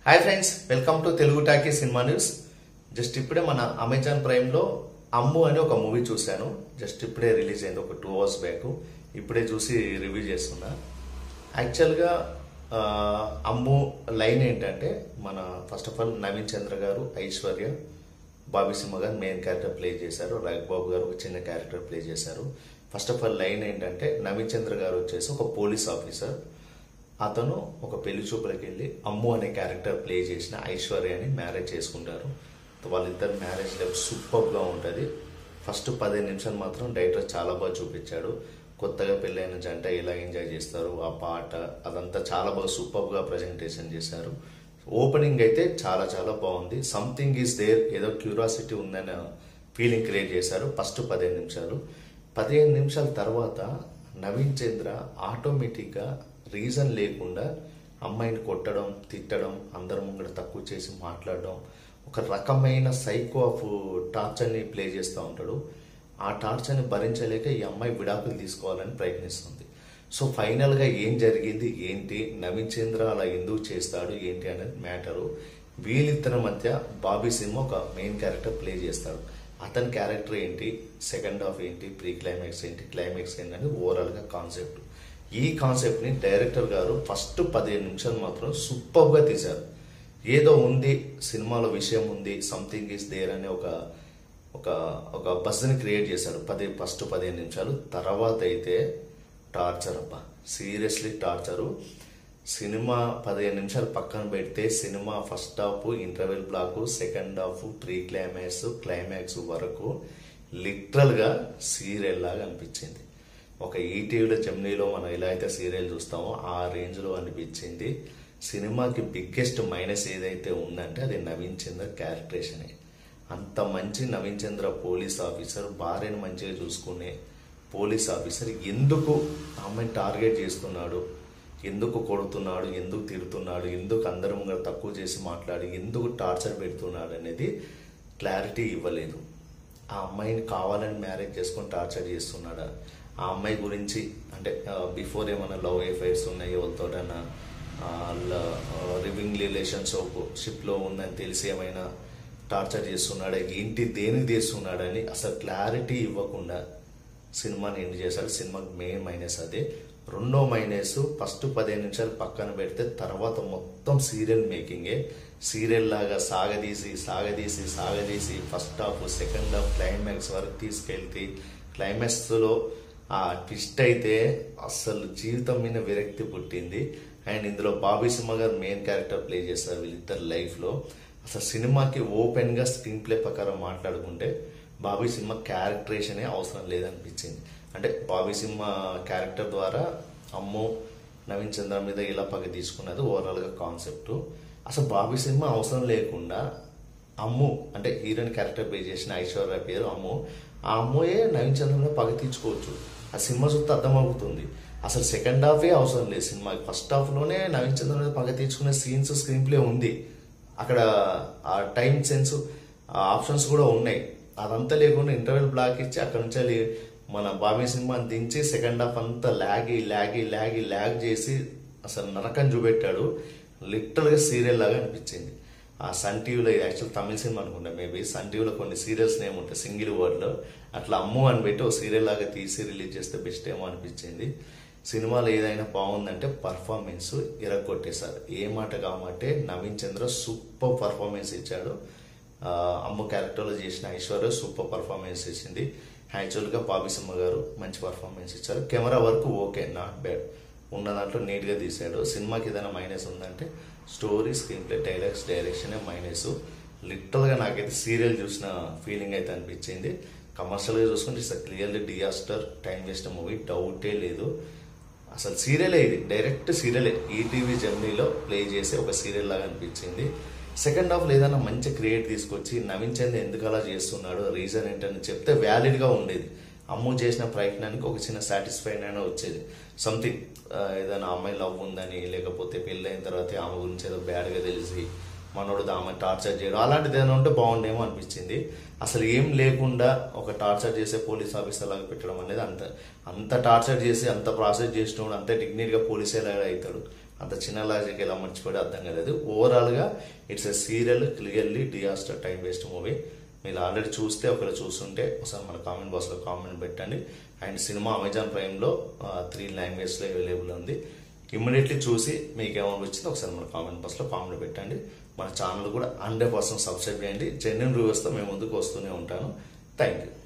hi friends welcome to Telugu talkie cinema news just ఇప్పుడే మన Amazon ప్రైమ్లో అమ్ము అని ఒక మూవీ చూశాను జస్ట్ ఇప్పుడే రిలీజ్ అయింది ఒక టూ అవర్స్ బ్యాక్ ఇప్పుడే చూసి రివ్యూ చేస్తున్నా యాక్చువల్గా ఆ, అమ్ము లైన్ ఏంటంటే మన first of all Naveen Chandra garu Aishwarya Bobby సింహ గారు మెయిన్ క్యారెక్టర్ ప్లే చేశారు బాబు గారు ఒక చిన్న క్యారెక్టర్ ప్లే చేశారు ఫస్ట్ ఆఫ్ ఆల్ లైన్ ఏంటంటే నవీన్ చంద్ర గారు వచ్చేసి ఒక పోలీస్ ఆఫీసర్ అతను ఒక పెళ్లి చూపులకు వెళ్ళి అమ్ము అనే క్యారెక్టర్ ప్లే చేసిన ఐశ్వర్యని మ్యారేజ్ చేసుకుంటారు వాళ్ళిద్దరు మ్యారేజ్ లైఫ్ సూపర్గా ఉంటుంది ఫస్ట్ పదిహేను నిమిషాలు మాత్రం డైరెక్టర్ చాలా బాగా చూపించాడు కొత్తగా పెళ్ళైన జంట ఎలా ఎంజాయ్ చేస్తారు ఆ పాట అదంతా చాలా బాగా సూపర్గా ప్రజెంటేషన్ చేశారు ఓపెనింగ్ అయితే చాలా చాలా బాగుంది సంథింగ్ ఈస్ దేర్ ఏదో క్యూరియాసిటీ ఉందనే ఫీలింగ్ క్రియేట్ చేశారు ఫస్ట్ పదిహేను నిమిషాలు పదిహేను నిమిషాల తర్వాత నవీన్ చంద్ర ఆటోమేటిక్గా రీజన్ లేకుండా అమ్మాయిని కొట్టడం తిట్టడం అందరి ముంగడ తక్కువ చేసి మాట్లాడడం ఒక రకమైన సైకో ఆఫ్ టార్చర్ని ప్లే చేస్తూ ఉంటాడు ఆ టార్చర్ని భరించలేక ఈ అమ్మాయి విడాకులు తీసుకోవాలని ప్రయత్నిస్తుంది సో ఫైనల్గా ఏం జరిగింది ఏంటి నవీన్ చంద్ర అలా ఎందుకు చేస్తాడు ఏంటి అనేది మ్యాటరు వీళ్ళిద్దరి మధ్య బాబీ సినిమా ఒక మెయిన్ క్యారెక్టర్ ప్లే చేస్తాడు అతని క్యారెక్టర్ ఏంటి సెకండ్ హాఫ్ ఏంటి ప్రీ క్లైమాక్స్ ఏంటి క్లైమాక్స్ ఏంటి అనేది ఓవరాల్గా కాన్సెప్ట్ ఈ కాన్సెప్ట్ని డైరెక్టర్ గారు ఫస్ట్ పదిహేను నిమిషాలు మాత్రం సూపర్గా తీశారు ఏదో ఉంది సినిమాలో విషయం ఉంది సంథింగ్ ఈస్ దేర్ అనే ఒక ఒక ఒక బస్ని క్రియేట్ చేశాడు పది ఫస్ట్ పదిహేను నిమిషాలు తర్వాత అయితే టార్చర్ అబ్బా సీరియస్లీ టార్చరు సినిమా పదిహేను నిమిషాలు పక్కన పెడితే cinema first half interval block second half pre climax climax వరకు లిటరల్గా సీరియల్ లాగా అనిపించింది ఒక ఈటీవీలో జమ్నీలో మనం ఎలా అయితే సీరియల్ చూస్తామో ఆ రేంజ్లో అనిపించింది సినిమాకి బిగ్గెస్ట్ మైనస్ ఏదైతే ఉందంటే అది నవీన్ చంద్ర క్యారెక్టరేషనే అంత మంచి నవీన్ చంద్ర పోలీస్ ఆఫీసర్ భార్యను మంచిగా చూసుకునే పోలీస్ ఆఫీసర్ ఎందుకు ఆమెను టార్గెట్ చేస్తున్నాడు ఎందుకు కొడుతున్నాడు ఎందుకు తిడుతున్నాడు ఎందుకు అందరం తక్కువ చేసి మాట్లాడి ఎందుకు టార్చర్ పెడుతున్నాడు అనేది క్లారిటీ ఇవ్వలేదు ఆ అమ్మాయిని కావాలని మ్యారేజ్ చేసుకొని టార్చర్ చేస్తున్నాడా ఆ అమ్మాయి గురించి అంటే బిఫోర్ ఏమైనా లవ్ ఎఫైర్స్ ఉన్నాయి ఎవరితోటైనా లివింగ్ రిలేషన్స్ షిప్లో ఉందని తెలిసి ఏమైనా టార్చర్ చేస్తున్నాడా ఏంటి దేనికి చేస్తున్నాడని అసలు క్లారిటీ ఇవ్వకుండా సినిమాని ఎండ్ చేశాడు సినిమాకి మెయిన్ మైనస్ అదే రెండో మైనస్ ఫస్ట్ పదిహేను నిమిషాలు పక్కన పెడితే తర్వాత మొత్తం సీరియల్ మేకింగే సీరియల్ లాగా సాగదీసి సాగదీసి సాగదీసి first half second half climax వరకు తీసుకెళ్తే క్లైమాక్స్లో ఆ ట్విస్ట్ అయితే అసలు జీవితం మీద విరక్తి పుట్టింది అండ్ ఇందులో బాబీ సింహ గారు మెయిన్ క్యారెక్టర్ ప్లే చేస్తారు వీళ్ళిద్దరు లైఫ్లో అసలు సినిమాకి ఓపెన్గా స్క్రీన్ ప్లే ప్రకారం మాట్లాడుకుంటే బాబీ సింహ క్యారెక్టరేషనే అవసరం లేదనిపించింది అంటే బాబీ సింహ క్యారెక్టర్ ద్వారా అమ్ము నవీన్ చంద్ర మీద ఇలా పగ తీసుకున్నది ఓవరాల్గా కాన్సెప్ట్ అసలు బాబీ సింహ అవసరం లేకుండా అమ్ము అంటే హీరోయిన్ క్యారెక్టర్ ప్లే చేసిన ఐశ్వర్య పేరు అమ్ము ఆ అమ్ముయే నవీన్ చంద్ర మీద పగ తీర్చుకోవచ్చు ఆ సినిమా చూస్తే అర్థమవుతుంది అసలు సెకండ్ హాఫే అవసరం లేదు సినిమాకి ఫస్ట్ హాఫ్లోనే నవీన్ చంద్ర మీద పగ తీర్చుకునే సీన్స్ స్క్రీన్ ప్లే ఉంది అక్కడ ఆ టైం సెన్స్ ఆప్షన్స్ కూడా ఉన్నాయి అదంతా లేకుండా ఇంటర్వెల్ బ్లాక్ ఇచ్చి అక్కడ నుంచి వెళ్ళి మన బాబీ సినిమాని దించి సెకండ్ హాఫ్ అంతా లాగి లాగి లాగి లాగ్ చేసి అసలు నరకం చూపెట్టాడు లిటరల్గా సీరియల్ లాగా అనిపించింది ఆ సన్ టీవీలో యాక్చువల్ తమిళ సినిమా అనుకుంటా మేబీ సన్ టీవీలో కొన్ని సీరియల్స్ నేమ్ ఉంటాయి సింగిల్ వర్డ్లో అట్లా అమ్ము అని పెట్టి ఒక సీరియల్ లాగా తీసి రిలీజ్ చేస్తే బెస్ట్ ఏమో అనిపించింది సినిమాలో ఏదైనా బాగుందంటే పర్ఫార్మెన్స్ ఇరగొట్టేశారు ఏ మాట కామంటే నవీన్ చంద్ర సూపర్ పర్ఫార్మెన్స్ ఇచ్చాడు ఆ, అమ్ము క్యారెక్టర్లో చేసిన ఐశ్వర్య సూపర్ పర్ఫార్మెన్స్ ఇచ్చింది యాక్చువల్గా బాబీ సింహ గారు మంచి పర్ఫార్మెన్స్ ఇచ్చారు camera work okay not bad ఉన్న దాంట్లో నీట్గా తీశాడు సినిమాకి ఏదైనా మైనస్ ఉందంటే స్టోరీ స్క్రీన్ ప్లే డైలాగ్స్ డైరెక్షనే మైనస్ లిటరల్గా నాకైతే సీరియల్ చూసిన ఫీలింగ్ అయితే అనిపించింది కమర్షియల్గా చూసుకుంటే it's clearly disaster time waste movie డౌటే లేదు అసలు సీరియలే ఇది డైరెక్ట్ సీరియలే ఈటీవీ జర్నీలో ప్లే చేసే ఒక సీరియల్ లాగా అనిపించింది సెకండ్ హాఫ్లో ఏదైనా మంచి క్రియేట్ తీసుకొచ్చి నవీన్ చంద్ ఎందుకు అలా చేస్తున్నాడు రీజన్ ఏంటని చెప్తే వ్యాలిడ్గా ఉండేది అమ్ము చేసిన ప్రయత్నానికి ఒక చిన్న సాటిస్ఫైడ్ అయినా వచ్చేది సంథింగ్ ఏదైనా అమ్మాయి లవ్ ఉందని లేకపోతే పెళ్ళైన తర్వాత ఆమె గురించి ఏదో బ్యాడ్గా తెలిసి మనోడు ఆమె టార్చర్ చేయడం అలాంటిది ఏదైనా ఉంటే బాగుండేమో అనిపించింది అసలు ఏం లేకుండా ఒక టార్చర్ చేసే పోలీస్ ఆఫీసర్ లాగా పెట్టడం అనేది అంత అంత టార్చర్ చేసి అంత ప్రాసెస్ చేసినప్పుడు అంత డిగ్నిటీగా పోలీస్ ఎలా అవుతాడు అంత చిన్న లాజిక్ ఎలా మర్చిపోయి అర్థం కాలేదు ఓవరాల్గా it's a serial clearly disaster time waste movie మీరు ఆల్రెడీ చూస్తే ఒకవేళ చూస్తుంటే ఒకసారి మన కామెంట్ బాక్స్లో కామెంట్ పెట్టండి అండ్ సినిమా అమెజాన్ ప్రైమ్లో త్రీ లాంగ్వేజ్లో అవైలబుల్ ఉంది ఇమ్మీడియట్లీ చూసి మీకు ఏమనిపించిందో ఒకసారి మన కామెంట్ బాక్స్లో కామెంట్ పెట్టండి మన ఛానల్ కూడా హండ్రెడ్ పర్సెంట్ సబ్స్క్రైబ్ చేయండి జెన్యున్ రివ్యూస్తో మేము ముందుకు వస్తూనే ఉంటాను థ్యాంక్ యూ